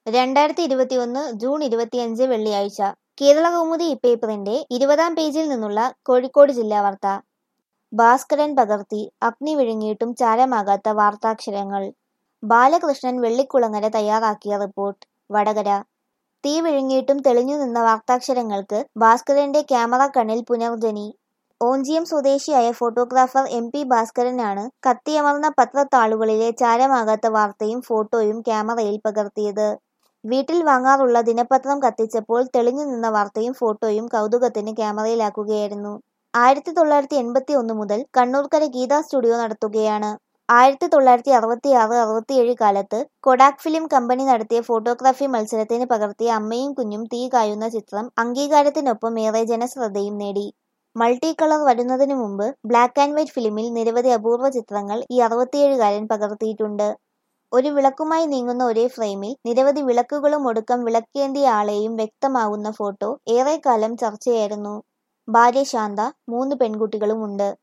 രണ്ടായിരത്തി ഇരുപത്തിയൊന്ന് ജൂൺ ഇരുപത്തിയഞ്ച് വെള്ളിയാഴ്ച കേരളകൗമുദി ഇപ്പേപ്പറിന്റെ ഇരുപതാം പേജിൽ നിന്നുള്ള കോഴിക്കോട് ജില്ലാ വാർത്ത ഭാസ്കരൻ പകർത്തി അഗ്നി വിഴുങ്ങിയിട്ടും ചാരമാകാത്ത വാർത്താക്ഷരങ്ങൾ ബാലകൃഷ്ണൻ വെള്ളിക്കുളങ്ങര തയ്യാറാക്കിയ റിപ്പോർട്ട് വടകര തീ വിഴുങ്ങിയിട്ടും തെളിഞ്ഞു നിന്ന വാർത്താക്ഷരങ്ങൾക്ക് ഭാസ്കരന്റെ ക്യാമറ കണ്ണിൽ പുനർജനി ഓഞ്ചിയം സ്വദേശിയായ ഫോട്ടോഗ്രാഫർ എം പി ഭാസ്കരനാണ് കത്തിയമർന്ന പത്രത്താളുകളിലെ ചാരമാകാത്ത വാർത്തയും ഫോട്ടോയും ക്യാമറയിൽ പകർത്തിയത് വീട്ടിൽ വാങ്ങാറുള്ള ദിനപത്രം കത്തിച്ചപ്പോൾ തെളിഞ്ഞു നിന്ന വാർത്തയും ഫോട്ടോയും കൗതുകത്തിന് ക്യാമറയിലാക്കുകയായിരുന്നു ആയിരത്തി തൊള്ളായിരത്തി എൺപത്തി ഒന്ന് മുതൽ കണ്ണൂർക്കര ഗീതാ സ്റ്റുഡിയോ നടത്തുകയാണ് ആയിരത്തി തൊള്ളായിരത്തി അറുപത്തിയാറ് അറുപത്തിയേഴ് കാലത്ത് കൊഡാക് ഫിലിം കമ്പനി നടത്തിയ ഫോട്ടോഗ്രാഫി മത്സരത്തിന് പകർത്തിയ അമ്മയും കുഞ്ഞും തീ കായുന്ന ചിത്രം അംഗീകാരത്തിനൊപ്പം ഏറെ ജനശ്രദ്ധയും നേടി മൾട്ടി കളർ വരുന്നതിനു മുമ്പ് ബ്ലാക്ക് ആൻഡ് വൈറ്റ് ഫിലിമിൽ നിരവധി അപൂർവ ചിത്രങ്ങൾ ഈ അറുപത്തിയേഴുകാരൻ പകർത്തിയിട്ടുണ്ട് ഒരു വിളക്കുമായി നീങ്ങുന്ന ഒരേ ഫ്രെയിമിൽ നിരവധി വിളക്കുകളും ഒടുക്കം വിളക്കേന്തിയ ആളെയും വ്യക്തമാകുന്ന ഫോട്ടോ ഏറെക്കാലം ചർച്ചയായിരുന്നു ഭാര്യ ശാന്ത മൂന്ന് പെൺകുട്ടികളുമുണ്ട്